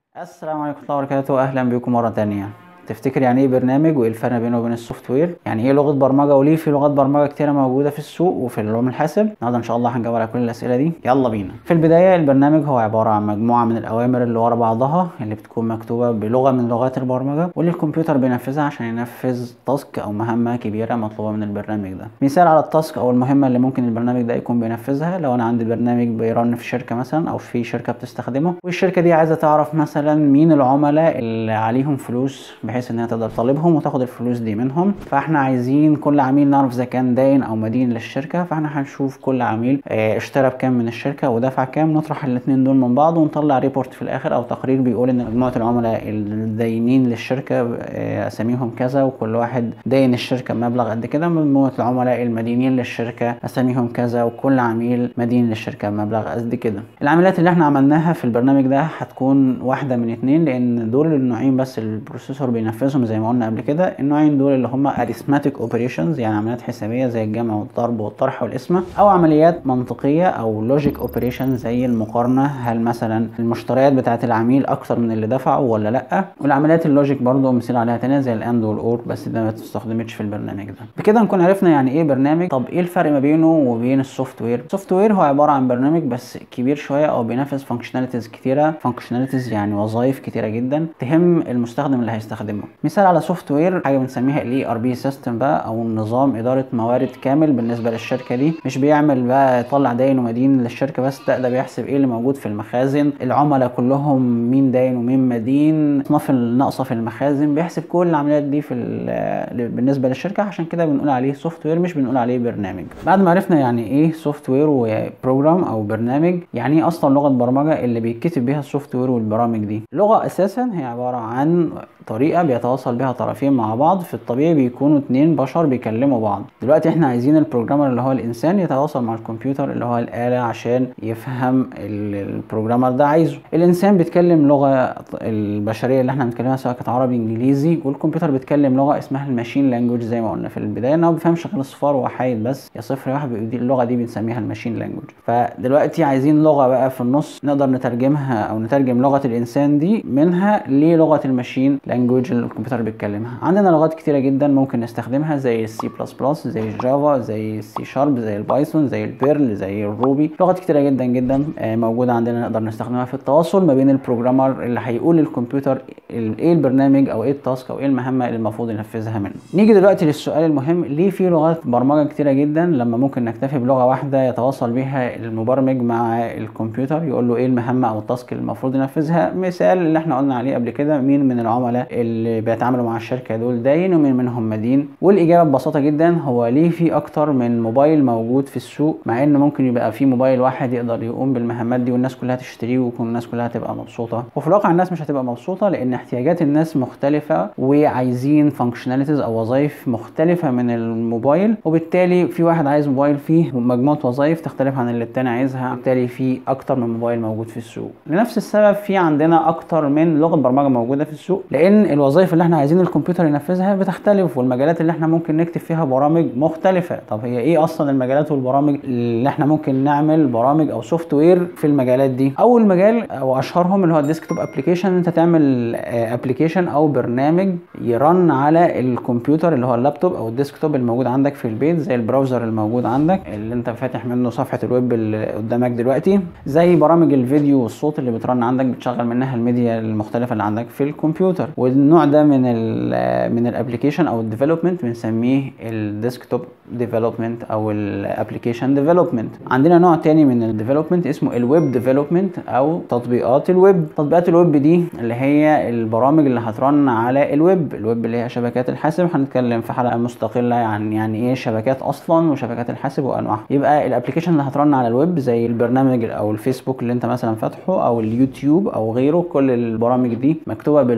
السلام عليكم ورحمة الله وبركاته أهلا بكم مرة تانية تفتكر يعني ايه برنامج وايه الفرق بينه وبين السوفت وير يعني ايه لغه برمجه وليه في لغات برمجه كتيره موجوده في السوق وفي علوم الحاسب النهارده ان شاء الله هنجاوب على كل الاسئله دي يلا بينا في البدايه البرنامج هو عباره عن مجموعه من الاوامر اللي ورا بعضها اللي بتكون مكتوبه بلغه من لغات البرمجه واللي الكمبيوتر بينفذها عشان ينفذ تاسك او مهمه كبيره مطلوبه من البرنامج ده مثال على التاسك او المهمه اللي ممكن البرنامج ده يكون بينفذها لو انا عندي برنامج بيرن في شركه مثلا او في شركه بتستخدمه والشركه دي عايزه تعرف مثلا مين العملاء اللي عليهم فلوس بحيث انها تقدر تطالبهم وتاخد الفلوس دي منهم فاحنا عايزين كل عميل نعرف اذا كان داين او مدين للشركه فاحنا هنشوف كل عميل اه اشترى بكام من الشركه ودفع كام نطرح الاثنين دول من بعض ونطلع ريبورت في الاخر او تقرير بيقول ان مجموعه العملاء الداينين للشركه اه اساميهم كذا وكل واحد داين الشركه بمبلغ قد كده مجموعه العملاء المدينين للشركه اساميهم كذا وكل عميل مدين للشركه بمبلغ قد كده العمليات اللي احنا عملناها في البرنامج ده هتكون واحده من اتنين لان دول النوعين بس البروسيسور بينفذهم زي ما قلنا قبل كده النوعين دول اللي هم arithmetic اوبريشنز يعني عمليات حسابيه زي الجمع والضرب والطرح والقسمه او عمليات منطقيه او لوجيك اوبريشن زي المقارنه هل مثلا المشتريات بتاعه العميل اكتر من اللي دفعه ولا لا والعمليات اللوجيك برضه مثال عليها تانية زي الاند والاور بس ده ما تستخدمتش في البرنامج ده بكده نكون عرفنا يعني ايه برنامج طب ايه الفرق ما بينه وبين السوفت وير السوفت وير هو عباره عن برنامج بس كبير شويه او بينفذ فانكشناليتيز كتيره فانكشناليتيز يعني وظائف كتيره جدا تهم المستخدم اللي هيستخدمه مثال على سوفت وير حاجه بنسميها الاي ار بي سيستم بقى او نظام اداره موارد كامل بالنسبه للشركه دي مش بيعمل بقى يطلع داين ومدين للشركه بس لا ده بيحسب ايه اللي موجود في المخازن العملاء كلهم مين داين ومين مدين اصناف الناقصه في المخازن بيحسب كل العمليات دي في بالنسبه للشركه عشان كده بنقول عليه سوفت وير مش بنقول عليه برنامج بعد ما عرفنا يعني ايه سوفت وير وبروجرام او برنامج يعني ايه اصلا لغه برمجه اللي بيتكتب بيها السوفت وير والبرامج دي لغه اساسا هي عباره عن طريقه بيتواصل بها طرفين مع بعض في الطبيعي بيكونوا اتنين بشر بيكلموا بعض دلوقتي احنا عايزين البروجرامر اللي هو الانسان يتواصل مع الكمبيوتر اللي هو الاله عشان يفهم البروجرامر ده عايزه الانسان بيتكلم لغه البشريه اللي احنا بنتكلمها سواء كانت عربي انجليزي والكمبيوتر بيتكلم لغه اسمها الماشين لانجوج زي ما قلنا في البدايه ان هو بيفهمش غير صفار وحيد بس يا صفر يا واحد اللغه دي بنسميها الماشين لانجوج فدلوقتي عايزين لغه بقى في النص نقدر نترجمها او نترجم لغه الانسان دي منها للغه الماشين لانجوج اللي الكمبيوتر بيتكلمها عندنا لغات كتيره جدا ممكن نستخدمها زي السي بلس بلس زي الجافا زي السي شارب زي البايثون زي البيرل زي الروبي لغات كتيره جدا جدا موجوده عندنا نقدر نستخدمها في التواصل ما بين البروجرامر اللي هيقول للكمبيوتر ايه البرنامج او ايه التاسك او ايه المهمه اللي المفروض ينفذها منه نيجي دلوقتي للسؤال المهم ليه في لغات برمجه كتيره جدا لما ممكن نكتفي بلغه واحده يتواصل بها المبرمج مع الكمبيوتر يقول له ايه المهمه او التاسك اللي المفروض ينفذها مثال اللي احنا قلنا عليه قبل كده مين من العملاء اللي بيتعاملوا مع الشركه دول داين ومين منهم مدين والاجابه ببساطه جدا هو ليه في اكتر من موبايل موجود في السوق مع ان ممكن يبقى في موبايل واحد يقدر يقوم بالمهمات دي والناس كلها تشتريه ويكون الناس كلها تبقى مبسوطه وفي الواقع الناس مش هتبقى مبسوطه لان احتياجات الناس مختلفه وعايزين فانكشناليتيز او وظائف مختلفه من الموبايل وبالتالي في واحد عايز موبايل فيه مجموعه وظائف تختلف عن اللي التاني عايزها وبالتالي في اكتر من موبايل موجود في السوق لنفس السبب في عندنا اكتر من لغه برمجه موجوده في السوق لان الوظائف اللي احنا عايزين الكمبيوتر ينفذها بتختلف والمجالات اللي احنا ممكن نكتب فيها برامج مختلفه طب هي ايه اصلا المجالات والبرامج اللي احنا ممكن نعمل برامج او سوفت وير في المجالات دي اول مجال او اشهرهم اللي هو الديسكتوب ابلكيشن انت تعمل ابلكيشن او برنامج يرن على الكمبيوتر اللي هو اللابتوب او الديسكتوب الموجود عندك في البيت زي البراوزر الموجود عندك اللي انت فاتح منه صفحه الويب اللي قدامك دلوقتي زي برامج الفيديو والصوت اللي بترن عندك بتشغل منها الميديا المختلفه اللي عندك في الكمبيوتر والنوع ده من ال من الابلكيشن او الديفلوبمنت بنسميه الديسكتوب ديفلوبمنت او الابلكيشن ديفلوبمنت عندنا نوع تاني من الديفلوبمنت اسمه الويب ديفلوبمنت او تطبيقات الويب تطبيقات الويب دي اللي هي البرامج اللي هترن على الويب الويب اللي هي شبكات الحاسب هنتكلم في حلقه مستقله عن يعني ايه شبكات اصلا وشبكات الحاسب وانواعها يبقى الابلكيشن اللي هترن على الويب زي البرنامج او الفيسبوك اللي انت مثلا فاتحه او اليوتيوب او غيره كل البرامج دي مكتوبه بلغات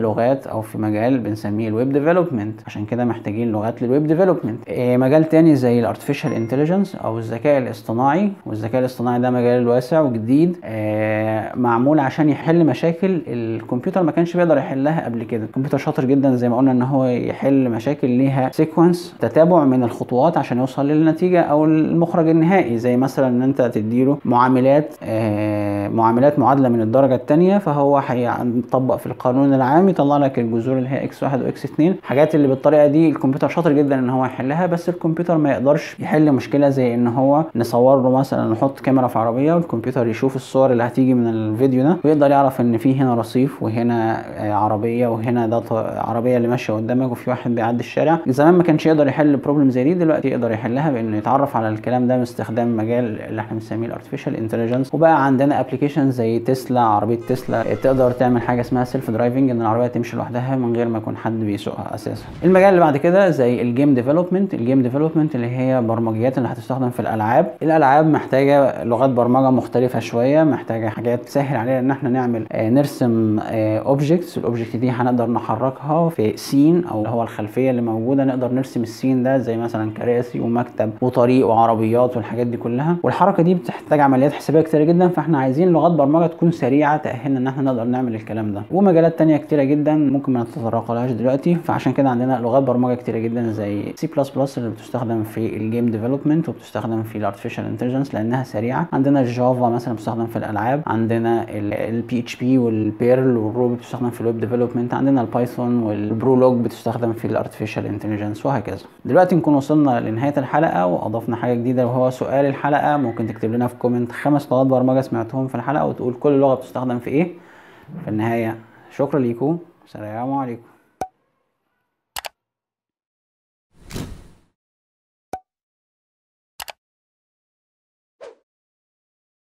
او في مجال بنسميه الويب ديفلوبمنت عشان كده محتاجين لغات للويب ديفلوبمنت إيه مجال تاني زي الارتفيشال انتليجنس او الذكاء الاصطناعي والذكاء الاصطناعي ده مجال واسع وجديد إيه معمول عشان يحل مشاكل الكمبيوتر ما كانش بيقدر يحلها قبل كده الكمبيوتر شاطر جدا زي ما قلنا ان هو يحل مشاكل ليها سيكونس تتابع من الخطوات عشان يوصل للنتيجه او المخرج النهائي زي مثلا ان انت تديله معاملات آه معاملات معادله من الدرجه الثانيه فهو هيطبق في القانون العام يطلع لك الجذور اللي هي اكس 1 واكس 2 حاجات اللي بالطريقه دي الكمبيوتر شاطر جدا ان هو يحلها بس الكمبيوتر ما يقدرش يحل مشكله زي ان هو نصور له مثلا نحط كاميرا في عربيه والكمبيوتر يشوف الصور اللي هتيجي من الفيديو ده ويقدر يعرف ان في هنا رصيف وهنا آه عربيه وهنا ده عربيه اللي ماشيه قدامك وفي واحد بيعدي الشارع زمان ما كانش يقدر يحل بروبلم زي دي دلوقتي يقدر يحلها بانه يتعرف على الكلام ده باستخدام مجال اللي احنا بنسميه الارتفيشال انتليجنس وبقى عندنا ابلكيشن زي تسلا عربيه تسلا تقدر تعمل حاجه اسمها سيلف درايفنج ان العربيه تمشي لوحدها من غير ما يكون حد بيسوقها اساسا المجال اللي بعد كده زي الجيم ديفلوبمنت الجيم ديفلوبمنت اللي هي برمجيات اللي هتستخدم في الالعاب الالعاب محتاجه لغات برمجه مختلفه شويه محتاجه حاجات تسهل علينا ان احنا نعمل آه نرسم اوبجكتس الاوبجكت دي هنقدر نحركها في سين او هو الخلفيه اللي موجوده نقدر نرسم السين ده زي مثلا كراسي ومكتب وطريق وعربيات والحاجات دي كلها والحركه دي بتحتاج عمليات حسابيه كتيره جدا فاحنا عايزين لغات برمجه تكون سريعه تاهلنا ان احنا نقدر نعمل الكلام ده ومجالات تانية كتيره جدا ممكن ما نتطرقلهاش دلوقتي فعشان كده عندنا لغات برمجه كتيره جدا زي سي بلس بلس اللي بتستخدم في الجيم ديفلوبمنت وبتستخدم في الارتفيشال انتليجنس لانها سريعه عندنا الجافا مثلا بتستخدم في الالعاب عندنا البي اتش بي والبيرل والروبي بتستخدم في الويب ديفلوبمنت عندنا البايثون والبرولوج بتستخدم في الارتفيشال انتليجنس وهكذا دلوقتي نكون وصلنا لنهايه الحلقه واضفنا حاجه جديده وهو سؤال الحلقه ممكن تكتب لنا في كومنت خمس لغات برمجه سمعتهم في الحلقه وتقول كل لغه بتستخدم في ايه في النهايه شكرا ليكم سلام عليكم